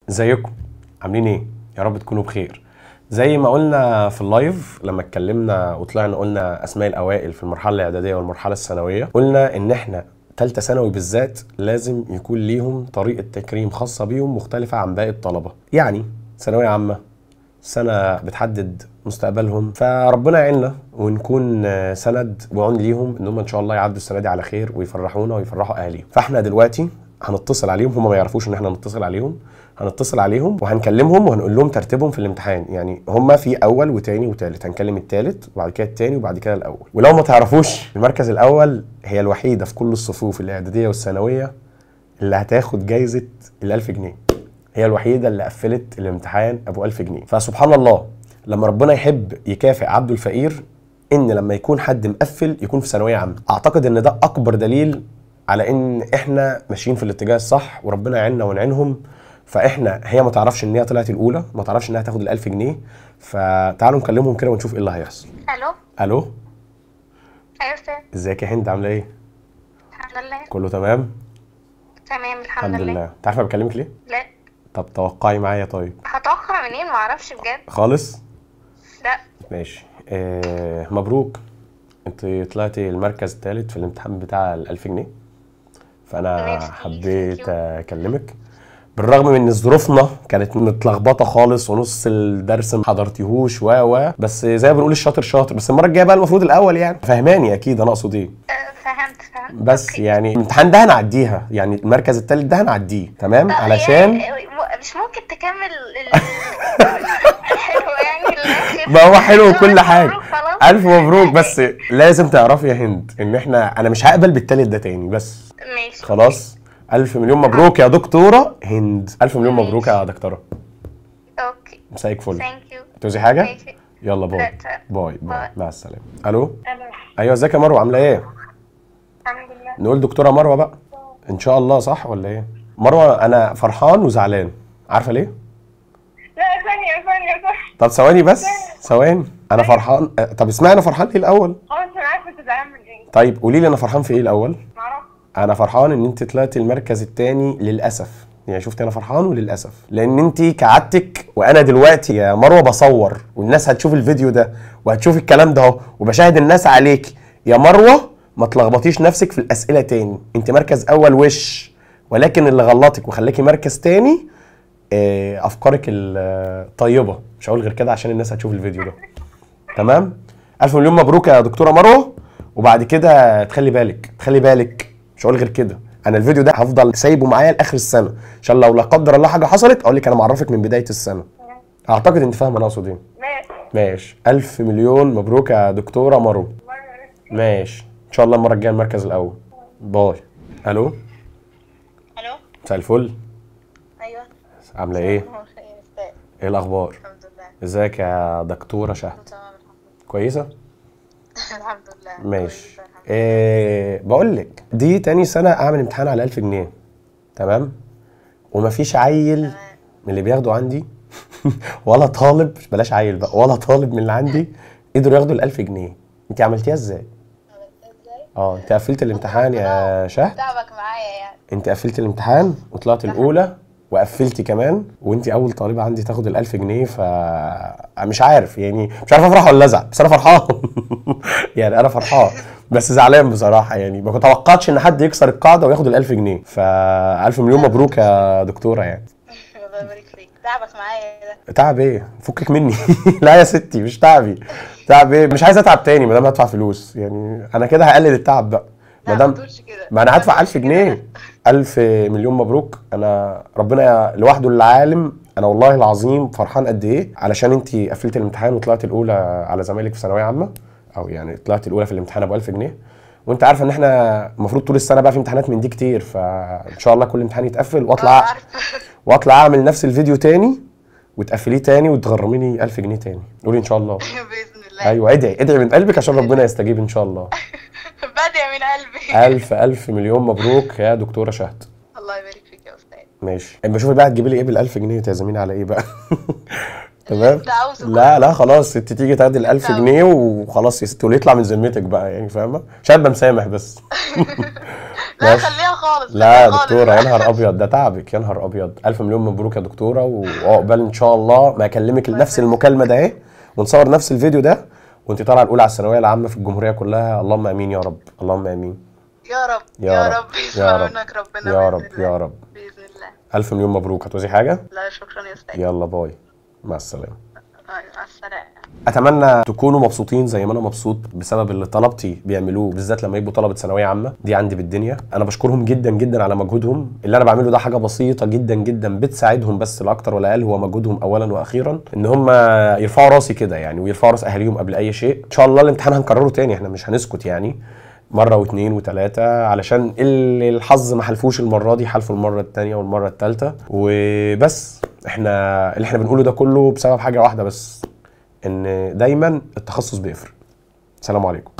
ازيكم عاملين ايه يا رب تكونوا بخير زي ما قلنا في اللايف لما اتكلمنا وطلعنا قلنا اسماء الاوائل في المرحله الاعداديه والمرحله الثانويه قلنا ان احنا ثالثه ثانوي بالذات لازم يكون ليهم طريقه تكريم خاصه بيهم مختلفه عن باقي الطلبه يعني ثانويه عامه سنه بتحدد مستقبلهم فربنا يعيننا ونكون آه، سند وعون ليهم ان هم ان شاء الله يعدوا السنه دي على خير ويفرحونا ويفرحوا اهاليهم فاحنا دلوقتي هنتصل عليهم هم ما يعرفوش ان احنا هنتصل عليهم هنتصل عليهم وهنكلمهم وهنقول لهم ترتيبهم في الامتحان يعني هم في اول وتاني وتالت هنكلم التالت وبعد كده التاني وبعد كده الاول ولو ما تعرفوش المركز الاول هي الوحيده في كل الصفوف الاعداديه والثانويه اللي هتاخد جايزه ال 1000 جنيه هي الوحيده اللي قفلت الامتحان ابو 1000 جنيه فسبحان الله لما ربنا يحب يكافئ عبده الفقير ان لما يكون حد مقفل يكون في ثانويه عامه اعتقد ان ده اكبر دليل على ان احنا ماشيين في الاتجاه الصح وربنا يعيننا ويعينهم فاحنا هي ما تعرفش ان هي طلعت الاولى ما تعرفش انها تاخد ال 1000 جنيه فتعالوا نكلمهم كده ونشوف ايه اللي هيحصل الو الو ايوه استاذ ازيك يا هند عامله ايه الحمد لله كله تمام تمام الحمد, الحمد لله انت عارفه انا بكلمك ليه لا طب توقعي معايا طيب هتوقع منين معرفش بجد خالص لا ماشي آه مبروك انت طلعتي المركز الثالث في الامتحان بتاع ال 1000 جنيه فانا ميرسي، حبيت thank you. اكلمك بالرغم من ان ظروفنا كانت متلخبطه خالص ونص الدرس ما حضرتيهوش و و بس زي ما بنقول الشاطر شاطر بس المره الجايه بقى المفروض الاول يعني فهماني اكيد انا اقصد ايه آه، فهمت فهمت بس أوكي. يعني الامتحان ده هنعديها يعني المركز الثالث ده هنعديه تمام آه، علشان يعني م- مش ممكن تكمل ال- الحلو يعني للآخر. ما هو حلو ألف وكل حاجه مبروك خلاص. الف مبروك بس لازم تعرفي يا هند ان احنا انا مش هقبل بالتالت ده تاني بس ماشي خلاص الف مليون مبروك يا دكتوره هند الف مليون مبروك يا دكتوره اوكي مساءك فل ثانك يو توزي حاجه ماشي. يلا باي لا، لا. باي باي باي. مع السلامه الو الو ايوه ازيك يا مروه عامله ايه الحمد لله نقول دكتوره مروه بقى ان شاء الله صح ولا ايه مروه انا فرحان وزعلان عارفه ليه لا ثانية ثانية ثانية طب ثواني بس ثواني انا فرحان أه، طب اسمعي انا فرحان ايه الاول خلاص انا عارفة انت زعلان من ايه طيب قولي لي انا فرحان في ايه الاول معرفش انا فرحان ان انت طلعتي المركز الثاني للاسف يعني شفتي انا فرحان وللاسف لان انت كعادتك وانا دلوقتي يا مروه بصور والناس هتشوف الفيديو ده وهتشوف الكلام ده اهو وبشاهد الناس عليك يا مروه ما تلخبطيش نفسك في الاسئله تاني انت مركز اول وش ولكن اللي غلطك وخلاكي مركز تاني آه، افكارك الطيبه مش هقول غير كده عشان الناس هتشوف الفيديو ده تمام الف مليون مبروك يا دكتوره مروه وبعد كده تخلي بالك تخلي بالك مش هقول غير كده انا الفيديو ده هفضل سايبه معايا لاخر السنه عشان لو لا قدر الله حاجه حصلت اقول لك انا معرفك من بدايه السنه اعتقد انت فاهمه انا اقصد ايه ماشي ماشي الف مليون مبروك يا دكتوره مروه الله يبارك ماشي ان شاء الله المره الجايه المركز الاول باي الو الو مساء الفل ايوه عامله ايه هو خير استاذ ايه الاخبار الحمد لله ازيك يا دكتوره شهد تمام الحمد كويسه لله الحمد لله ماشي كويسة الحمد إيه بقول لك دي تاني سنه اعمل امتحان على 1000 جنيه تمام ومفيش عيل تمام. من اللي بياخدوا عندي ولا طالب بلاش عيل بقى ولا طالب من اللي عندي قدروا ياخدوا ال 1000 جنيه انت عملتيها ازاي ازاي اه انت قفلت الامتحان يا شهد تعبك معايا يعني انت قفلت الامتحان وطلعت الاولى وقفلتي كمان وانت اول طالبه عندي تاخد ال 1000 جنيه ف مش عارف يعني مش عارف افرح ولا ازعل بس انا فرحان يعني انا فرحان بس زعلان بصراحه يعني ما كنت توقعتش ان حد يكسر القاعده وياخد ال 1000 جنيه ف 1000 مليون مبروك يا دكتوره يعني الله يبارك فيك تعبك معايا ده تعب ايه فكك مني لا يا ستي مش تعبي تعب ايه مش عايز اتعب تاني ما دام هدفع فلوس يعني انا كده هقلل التعب بقى ما لا، دام ما تقولش كده. ما انا هدفع ما 1000 تقولش جنيه 1000 مليون مبروك انا ربنا لوحده اللي عالم انا والله العظيم فرحان قد ايه علشان انت قفلت الامتحان وطلعت الاولى على زمايلك في ثانويه عامه او يعني طلعت الاولى في الامتحان ابو 1000 جنيه وانت عارفه ان احنا المفروض طول السنه بقى في امتحانات من دي كتير فان شاء الله كل امتحان يتقفل آه، واطلع عارفة. واطلع اعمل نفس الفيديو تاني وتقفليه تاني وتغرميني 1000 جنيه تاني قولي ان شاء الله باذن الله ايوه ادعي ادعي من قلبك عشان ربنا يستجيب ان شاء الله بادئ من قلبي الف الف مليون مبروك يا دكتوره شهد الله يبارك فيك يا استاذ ماشي اما اشوفي بقى هتجيبي لي ايه بال 1000 جنيه تعزميني على ايه بقى تمام انت عاوزه لا لا خلاص انت تيجي تاخدي ال 1000 لا. جنيه وخلاص يا ستي واللي يطلع من ذمتك بقى يعني فاهمه عشان ابقى مسامح بس لا ماشي. خليها خالص لا خليها يا خالص. دكتوره يا نهار ابيض ده تعبك يا نهار ابيض الف مليون مبروك يا دكتوره وعقبال ان شاء الله ما اكلمك نفس المكالمه ده اهي ونصور نفس الفيديو ده وانت طالعه الاولى على الثانويه العامه في الجمهوريه كلها اللهم امين يا رب اللهم امين يا رب يا يا رب، رب يا يسمع رب، منك ربنا يا بإذن رب الله. يا رب باذن الله الف مليون مبروك هتوزي حاجه لا شكرا يا استاذ يلا باي مع السلامه أيوة، مع السلامه اتمنى تكونوا مبسوطين زي ما انا مبسوط بسبب اللي طلبتي بيعملوه بالذات لما يبقوا طلبه ثانويه عامه دي عندي بالدنيا انا بشكرهم جدا جدا على مجهودهم اللي انا بعمله ده حاجه بسيطه جدا جدا بتساعدهم بس لا اكتر ولا اقل هو مجهودهم اولا واخيرا ان هم يرفعوا راسي كده يعني ويرفعوا راس اهاليهم قبل اي شيء ان شاء الله الامتحان هنكرره تاني احنا مش هنسكت يعني مره واثنين وثلاثه علشان اللي الحظ ما حلفوش المره دي حلفوا المره الثانيه والمره الثالثه وبس احنا اللي احنا بنقوله ده كله بسبب حاجه واحده بس ان دايما التخصص بيفرق سلام عليكم